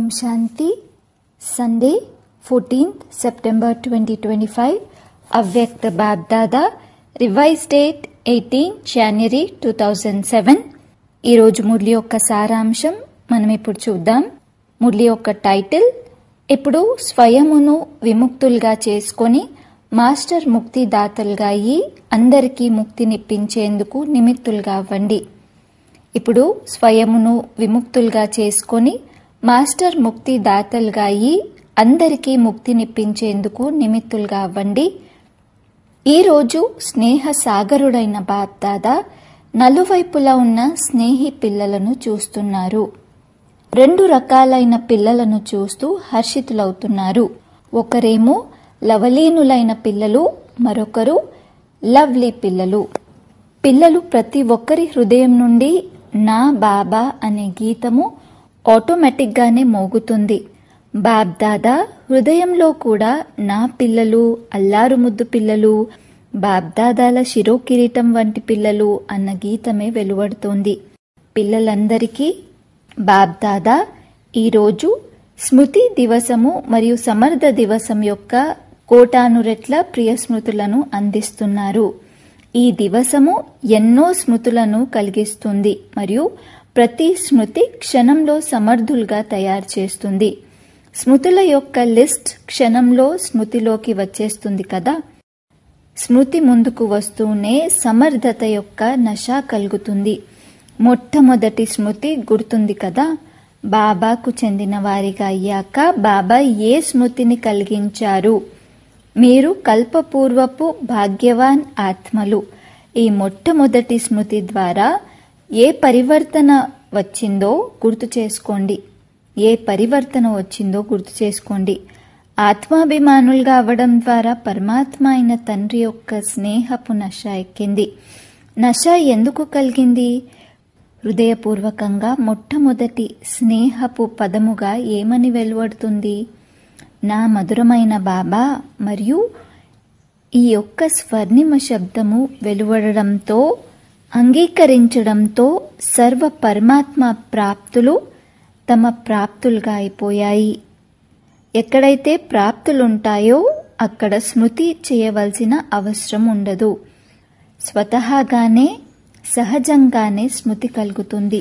శాంతి Sunday fourteenth September twenty twenty five అవ్యక్త Bapdada revise date eighteen January two thousand seven ఈరోజు మురళి యొక్క సారాంశం మనం ఇప్పుడు చూద్దాం మురళి యొక్క టైటిల్ ఇప్పుడు స్వయమును విముక్తులుగా చేసుకొని మాస్టర్ ముక్తిదాతలుగా అయ్యి అందరికీ ముక్తినిప్పించేందుకు నిమిత్తులుగా అవ్వండి ఇప్పుడు స్వయమును విముక్తులుగా చేసుకొని మాస్టర్ ముక్తి దాతలుగా అయ్యి అందరికీ ముక్తినిప్పించేందుకు నిమిత్తులుగా అవ్వండి ఈరోజు స్నేహ సాగరుడైన బాప్దాదా నలువైపులా ఉన్న స్నేహి పిల్లలను చూస్తున్నారు రెండు రకాలైన పిల్లలను చూస్తూ హర్షితులవుతున్నారు ఒకరేమో లవలీనులైన పిల్లలు మరొకరు లవ్లీ పిల్లలు పిల్లలు ప్రతి ఒక్కరి హృదయం నుండి నా బాబా అనే గీతము ఆటోమేటిక్గానే మోగుతుంది బాబ్దాదా హృదయంలో కూడా నా పిల్లలు అల్లారు ముద్దు పిల్లలు బాబ్దాదాల శిరో కిరీటం వంటి పిల్లలు అన్న గీతమే వెలువడుతోంది పిల్లలందరికీ బాబ్దాదా ఈరోజు స్మృతి దివసము మరియు సమర్థ దివసం యొక్క కోటాను రెట్ల ప్రియ స్మృతులను అందిస్తున్నారు ఈ దివసము ఎన్నో స్మృతులను కలిగిస్తుంది మరియు ప్రతి స్మృతి క్షణంలో సమర్థులుగా తయారు చేస్తుంది స్మృతుల యొక్క లిస్ట్ క్షణంలో స్మృతిలోకి వచ్చేస్తుంది కదా స్మృతి ముందుకు వస్తూనే సమర్థత యొక్క నశ కలుగుతుంది మొట్టమొదటి స్మృతి గుర్తుంది కదా బాబాకు చెందిన వారిగా అయ్యాక బాబా ఏ స్మృతిని కలిగించారు మీరు కల్పపూర్వపు భాగ్యవాన్ ఆత్మలు ఈ మొట్టమొదటి స్మృతి ద్వారా ఏ పరివర్తన వచ్చిందో గుర్తు చేసుకోండి ఏ పరివర్తన వచ్చిందో గుర్తు చేసుకోండి ఆత్మాభిమానులుగా అవ్వడం ద్వారా పరమాత్మ అయిన తండ్రి యొక్క స్నేహపు నశ ఎక్కింది నశ ఎందుకు కలిగింది హృదయపూర్వకంగా మొట్టమొదటి స్నేహపు పదముగా ఏమని వెలువడుతుంది నా మధురమైన బాబా మరియు ఈ యొక్క స్వర్ణిమ శబ్దము వెలువడడంతో అంగీకరించడంతో సర్వ పరమాత్మ ప్రాప్తులు తమ ప్రాప్తులుగా అయిపోయాయి ఎక్కడైతే ప్రాప్తులుంటాయో అక్కడ స్మృతి చేయవలసిన అవసరం ఉండదు స్వతహాగానే సహజంగానే స్మృతి కలుగుతుంది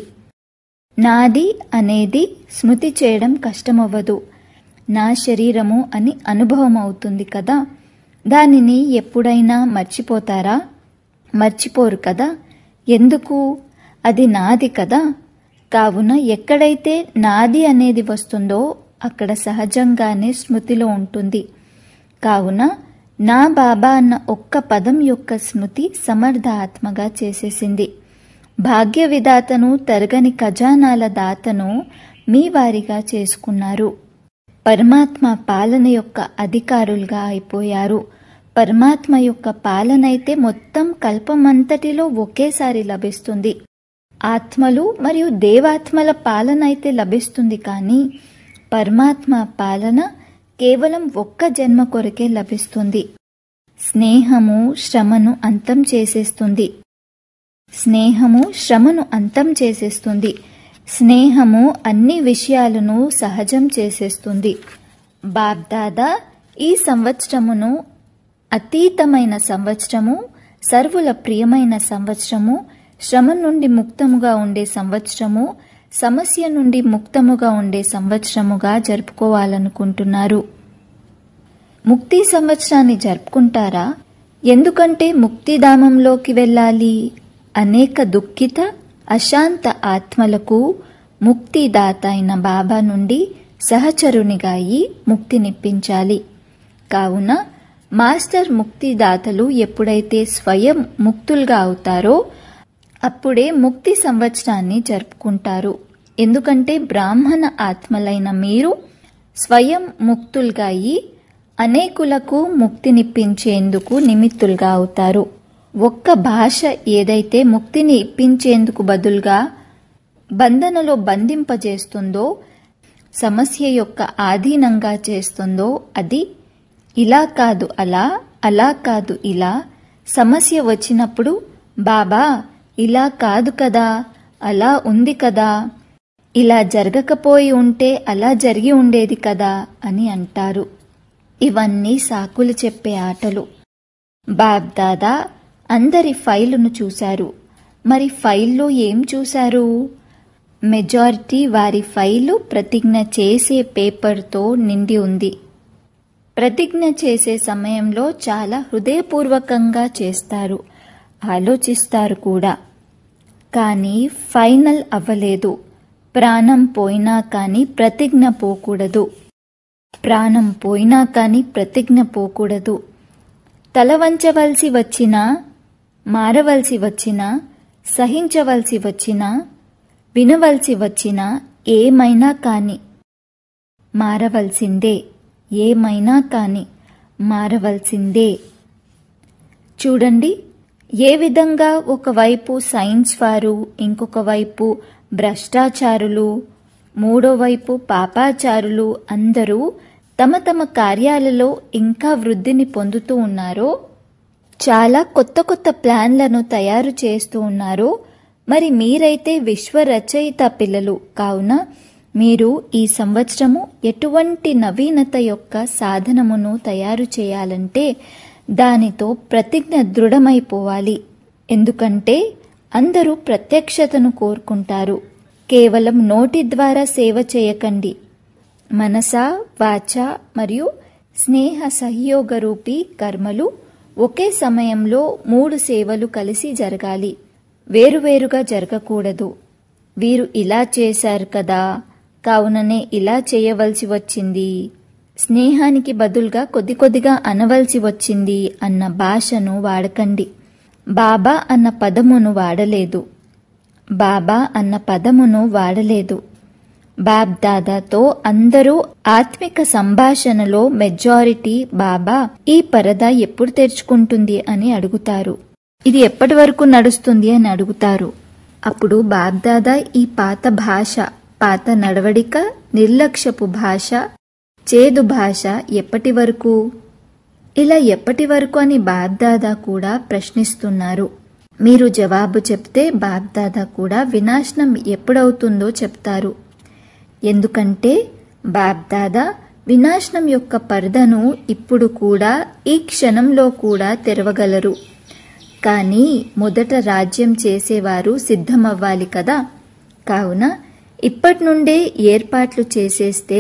నాది అనేది స్మృతి చేయడం కష్టమవ్వదు నా శరీరము అని అనుభవం అవుతుంది కదా దానిని ఎప్పుడైనా మర్చిపోతారా మర్చిపోరు కదా ఎందుకు అది నాది కదా కావున ఎక్కడైతే నాది అనేది వస్తుందో అక్కడ సహజంగానే స్మృతిలో ఉంటుంది కావున నా బాబా అన్న ఒక్క పదం యొక్క స్మృతి సమర్థ ఆత్మగా చేసేసింది భాగ్య విధాతను తరగని ఖజానాల దాతను మీ వారిగా చేసుకున్నారు పరమాత్మ పాలన యొక్క అధికారులుగా అయిపోయారు పరమాత్మ యొక్క పాలన అయితే మొత్తం కల్పమంతటిలో ఒకేసారి లభిస్తుంది ఆత్మలు మరియు దేవాత్మల పాలన అయితే లభిస్తుంది కానీ పరమాత్మ పాలన కేవలం ఒక్క జన్మ కొరకే లభిస్తుంది స్నేహము శ్రమను అంతం చేసేస్తుంది స్నేహము శ్రమను అంతం చేసేస్తుంది స్నేహము అన్ని విషయాలను సహజం చేసేస్తుంది బాబ్దాదా ఈ సంవత్సరమును అతీతమైన సంవత్సరము సర్వుల ప్రియమైన సంవత్సరము శ్రమ నుండి ముక్తముగా ఉండే సంవత్సరము సమస్య నుండి ముక్తముగా ఉండే సంవత్సరముగా జరుపుకోవాలనుకుంటున్నారు ముక్తి సంవత్సరాన్ని జరుపుకుంటారా ఎందుకంటే ముక్తిధామంలోకి వెళ్ళాలి అనేక దుఃఖిత అశాంత ఆత్మలకు ముక్తిదాత అయిన బాబా నుండి సహచరునిగా అయి ముక్తినిప్పించాలి కావున మాస్టర్ ముక్తిదాతలు ఎప్పుడైతే స్వయం ముక్తులుగా అవుతారో అప్పుడే ముక్తి సంవత్సరాన్ని జరుపుకుంటారు ఎందుకంటే బ్రాహ్మణ ఆత్మలైన మీరు స్వయం ముక్తులుగా అయి అనేకులకు ముక్తినిప్పించేందుకు నిమిత్తులుగా అవుతారు ఒక్క భాష ఏదైతే ముక్తిని ఇప్పించేందుకు బదులుగా బంధనలో బంధింపజేస్తుందో సమస్య యొక్క ఆధీనంగా చేస్తుందో అది ఇలా కాదు అలా అలా కాదు ఇలా సమస్య వచ్చినప్పుడు బాబా ఇలా కాదు కదా అలా ఉంది కదా ఇలా జరగకపోయి ఉంటే అలా జరిగి ఉండేది కదా అని అంటారు ఇవన్నీ సాకులు చెప్పే ఆటలు బాబ్దాదా అందరి ఫైలును చూశారు మరి ఫైల్లో ఏం చూశారు మెజారిటీ వారి ఫైలు ప్రతిజ్ఞ చేసే పేపర్తో నిండి ఉంది ప్రతిజ్ఞ చేసే సమయంలో చాలా హృదయపూర్వకంగా చేస్తారు ఆలోచిస్తారు కూడా కానీ ఫైనల్ అవ్వలేదు ప్రాణం పోయినా కానీ ప్రతిజ్ఞ పోకూడదు ప్రాణం పోయినా కానీ ప్రతిజ్ఞ పోకూడదు తల వంచవలసి వచ్చినా మారవలసి వచ్చినా సహించవలసి వచ్చినా వినవలసి వచ్చినా ఏమైనా కాని మారవలసిందే ఏమైనా కాని మారవలసిందే చూడండి ఏ విధంగా ఒకవైపు సైన్స్ వారు ఇంకొక వైపు భ్రష్టాచారులు మూడో వైపు పాపాచారులు అందరూ తమ తమ కార్యాలలో ఇంకా వృద్ధిని పొందుతూ ఉన్నారో చాలా కొత్త కొత్త ప్లాన్లను తయారు చేస్తూ ఉన్నారో మరి మీరైతే విశ్వ రచయిత పిల్లలు కావున మీరు ఈ సంవత్సరము ఎటువంటి నవీనత యొక్క సాధనమును తయారు చేయాలంటే దానితో ప్రతిజ్ఞ దృఢమైపోవాలి ఎందుకంటే అందరూ ప్రత్యక్షతను కోరుకుంటారు కేవలం నోటి ద్వారా సేవ చేయకండి మనస వాచ మరియు స్నేహ సహయోగ రూపీ కర్మలు ఒకే సమయంలో మూడు సేవలు కలిసి జరగాలి వేరువేరుగా జరగకూడదు వీరు ఇలా చేశారు కదా కావుననే ఇలా చేయవలసి వచ్చింది స్నేహానికి బదులుగా కొద్ది కొద్దిగా అనవలసి వచ్చింది అన్న భాషను వాడకండి బాబా అన్న పదమును వాడలేదు బాబా అన్న పదమును వాడలేదు బాబ్ దాదాతో అందరూ ఆత్మిక సంభాషణలో మెజారిటీ బాబా ఈ పరదా ఎప్పుడు తెరుచుకుంటుంది అని అడుగుతారు ఇది ఎప్పటి వరకు నడుస్తుంది అని అడుగుతారు అప్పుడు బాబ్దాదా ఈ పాత భాష పాత నడవడిక నిర్లక్ష్యపు భాష చేదు భాష ఎప్పటి వరకు ఇలా ఎప్పటి వరకు అని బాబ్దాదా కూడా ప్రశ్నిస్తున్నారు మీరు జవాబు చెప్తే బాబ్దాదా కూడా వినాశనం ఎప్పుడవుతుందో చెప్తారు ఎందుకంటే బాబ్దాదా వినాశనం యొక్క పరదను ఇప్పుడు కూడా ఈ క్షణంలో కూడా తెరవగలరు కానీ మొదట రాజ్యం చేసేవారు సిద్ధమవ్వాలి కదా కావున ఇప్పటి నుండే ఏర్పాట్లు చేసేస్తే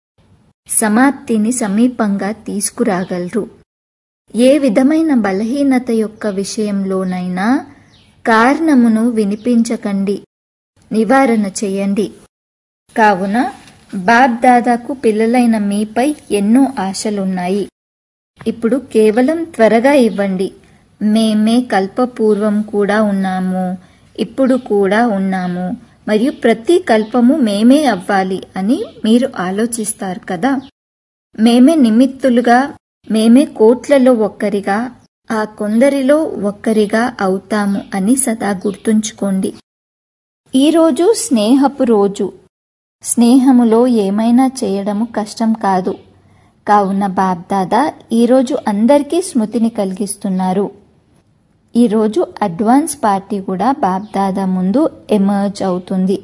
సమాప్తిని సమీపంగా తీసుకురాగలరు ఏ విధమైన బలహీనత యొక్క విషయంలోనైనా కారణమును వినిపించకండి నివారణ చేయండి కావున బాబ్ దాదాకు పిల్లలైన మీపై ఎన్నో ఆశలున్నాయి ఇప్పుడు కేవలం త్వరగా ఇవ్వండి మేమే కల్పపూర్వం కూడా ఉన్నాము ఇప్పుడు కూడా ఉన్నాము మరియు ప్రతి కల్పము మేమే అవ్వాలి అని మీరు ఆలోచిస్తారు కదా మేమే నిమిత్తులుగా మేమే కోట్లలో ఒక్కరిగా ఆ కొందరిలో ఒక్కరిగా అవుతాము అని సదా గుర్తుంచుకోండి ఈరోజు స్నేహపు రోజు స్నేహములో ఏమైనా చేయడము కష్టం కాదు కావున బాబ్దాదా ఈరోజు అందరికీ స్మృతిని కలిగిస్తున్నారు ఈరోజు అడ్వాన్స్ పార్టీ కూడా బాబ్దాదా ముందు ఎమర్జ్ అవుతుంది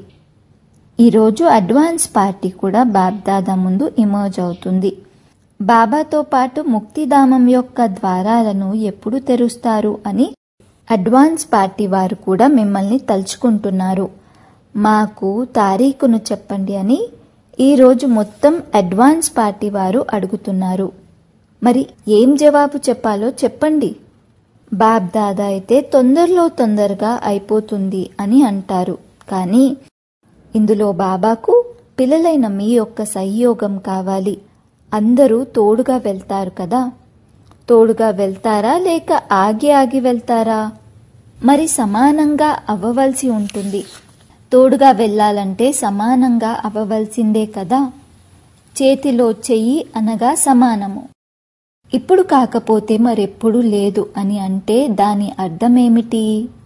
ఈరోజు అడ్వాన్స్ పార్టీ కూడా బాబ్దాదా ముందు ఎమర్జ్ అవుతుంది బాబాతో పాటు ముక్తిధామం యొక్క ద్వారాలను ఎప్పుడు తెరుస్తారు అని అడ్వాన్స్ పార్టీ వారు కూడా మిమ్మల్ని తలుచుకుంటున్నారు మాకు తారీఖును చెప్పండి అని ఈరోజు మొత్తం అడ్వాన్స్ పార్టీ వారు అడుగుతున్నారు మరి ఏం జవాబు చెప్పాలో చెప్పండి బాబ్ దాదా అయితే తొందరలో తొందరగా అయిపోతుంది అని అంటారు కానీ ఇందులో బాబాకు పిల్లలైన మీ యొక్క సహయోగం కావాలి అందరూ తోడుగా వెళ్తారు కదా తోడుగా వెళ్తారా లేక ఆగి ఆగి వెళ్తారా మరి సమానంగా అవ్వవలసి ఉంటుంది తోడుగా వెళ్ళాలంటే సమానంగా అవ్వవలసిందే కదా చేతిలో చెయ్యి అనగా సమానము ఇప్పుడు కాకపోతే మరెప్పుడు లేదు అని అంటే దాని అర్థమేమిటి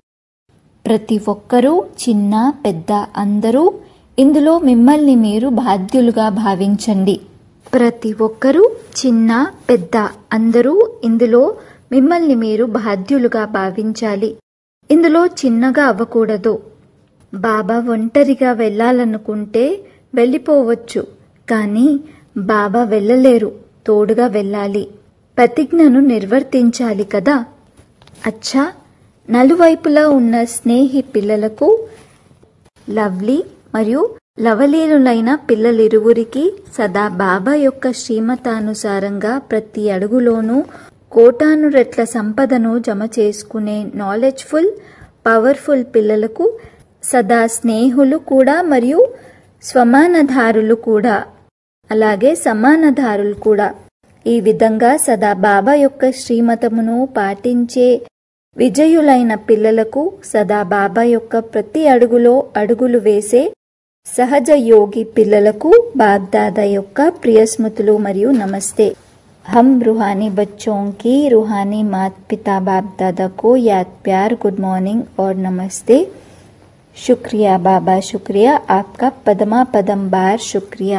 ప్రతి ఒక్కరూ చిన్న పెద్ద అందరూ ఇందులో మిమ్మల్ని మీరు బాధ్యులుగా భావించండి ప్రతి ఒక్కరూ చిన్న పెద్ద అందరూ ఇందులో మిమ్మల్ని మీరు బాధ్యులుగా భావించాలి ఇందులో చిన్నగా అవ్వకూడదు బాబా ఒంటరిగా వెళ్ళాలనుకుంటే వెళ్ళిపోవచ్చు కానీ బాబా వెళ్ళలేరు తోడుగా వెళ్ళాలి ప్రతిజ్ఞను నిర్వర్తించాలి కదా అచ్చా నలువైపులా ఉన్న స్నేహి పిల్లలకు లవ్లీ మరియు లవలీలులైన పిల్లలిరువురికి సదా బాబా యొక్క శ్రీమతానుసారంగా ప్రతి అడుగులోనూ కోటాను రెట్ల సంపదను జమ చేసుకునే నాలెడ్జ్ఫుల్ పవర్ఫుల్ పిల్లలకు సదా స్నేహులు కూడా మరియు స్వమానధారులు కూడా అలాగే సమానధారులు కూడా ఈ విధంగా సదా బాబా యొక్క శ్రీమతమును పాటించే విజయులైన పిల్లలకు సదా బాబా యొక్క ప్రతి అడుగులో అడుగులు వేసే సహజ యోగి పిల్లలకు బాగ్దాదా యొక్క ప్రియస్మృతులు మరియు నమస్తే हम रूहानी बच्चों की रूहानी मात पिता बाप दादा को याद प्यार गुड मॉर्निंग और नमस्ते शुक्रिया बाबा शुक्रिया आपका पदमा पदम बार शुक्रिया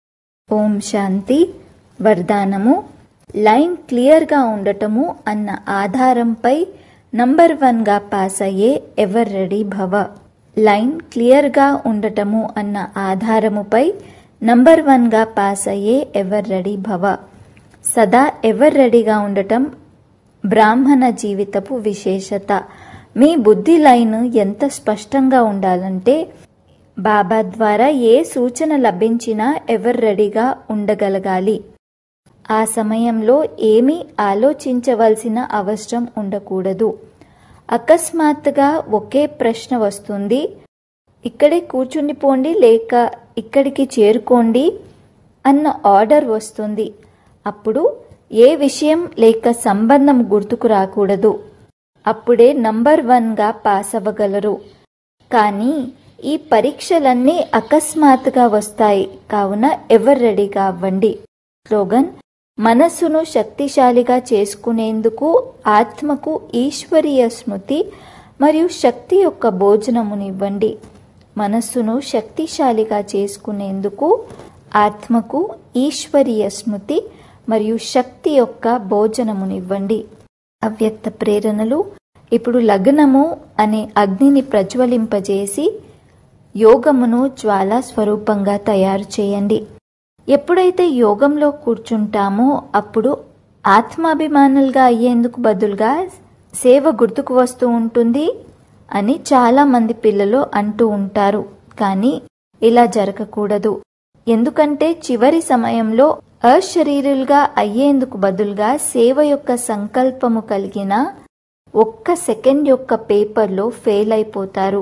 ఓం శాంతి వరదానము లైన్ క్లియర్గా ఉండటము అన్న ఆధారంపై నంబర్ వన్గా పాస్ అయ్యే ఎవర్ రెడీ భవ లైన్ క్లియర్గా ఉండటము అన్న ఆధారముపై నంబర్ వన్గా పాస్ అయ్యే ఎవర్ రెడీ భవ సదా ఎవర్ రెడీగా ఉండటం బ్రాహ్మణ జీవితపు విశేషత మీ బుద్ధి లైన్ ఎంత స్పష్టంగా ఉండాలంటే బాబా ద్వారా ఏ సూచన లభించినా ఎవరు రెడీగా ఉండగలగాలి ఆ సమయంలో ఏమీ ఆలోచించవలసిన అవసరం ఉండకూడదు అకస్మాత్తుగా ఒకే ప్రశ్న వస్తుంది ఇక్కడే కూర్చుండిపోండి లేక ఇక్కడికి చేరుకోండి అన్న ఆర్డర్ వస్తుంది అప్పుడు ఏ విషయం లేక సంబంధం గుర్తుకు రాకూడదు అప్పుడే నంబర్ వన్గా పాస్ అవ్వగలరు కానీ ఈ పరీక్షలన్నీ అకస్మాత్తుగా వస్తాయి కావున ఎవరు రెడీగా అవ్వండి స్లోగన్ మనస్సును శక్తిశాలిగా చేసుకునేందుకు ఆత్మకు ఈశ్వరీయ స్మృతి మరియు శక్తి యొక్క భోజనమునివ్వండి మనస్సును శక్తిశాలిగా చేసుకునేందుకు ఆత్మకు ఈశ్వరీయ స్మృతి మరియు శక్తి యొక్క భోజనమునివ్వండి అవ్యక్త ప్రేరణలు ఇప్పుడు లగ్నము అనే అగ్నిని ప్రజ్వలింపజేసి యోగమును జ్వాలా స్వరూపంగా తయారు చేయండి ఎప్పుడైతే యోగంలో కూర్చుంటామో అప్పుడు ఆత్మాభిమానులుగా అయ్యేందుకు బదులుగా సేవ గుర్తుకు వస్తూ ఉంటుంది అని చాలా మంది పిల్లలు అంటూ ఉంటారు కానీ ఇలా జరగకూడదు ఎందుకంటే చివరి సమయంలో అశరీరులుగా అయ్యేందుకు బదులుగా సేవ యొక్క సంకల్పము కలిగిన ఒక్క సెకండ్ యొక్క పేపర్లో ఫెయిల్ అయిపోతారు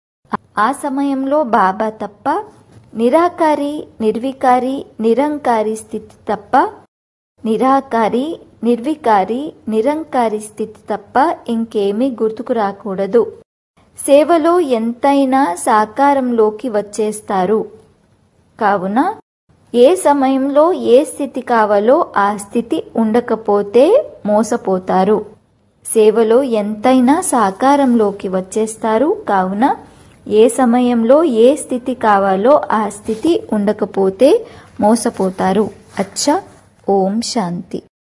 ఆ సమయంలో బాబా తప్ప నిరాకారి నిర్వికారి నిరంకారి స్థితి తప్ప నిరాకారి నిర్వికారి నిరంకారి స్థితి తప్ప ఇంకేమీ గుర్తుకు రాకూడదు సేవలో ఎంతైనా సాకారంలోకి వచ్చేస్తారు కావున ఏ సమయంలో ఏ స్థితి కావాలో ఆ స్థితి ఉండకపోతే మోసపోతారు సేవలో ఎంతైనా సాకారంలోకి వచ్చేస్తారు కావున ఏ సమయంలో ఏ స్థితి కావాలో ఆ స్థితి ఉండకపోతే మోసపోతారు అచ్చా ఓం శాంతి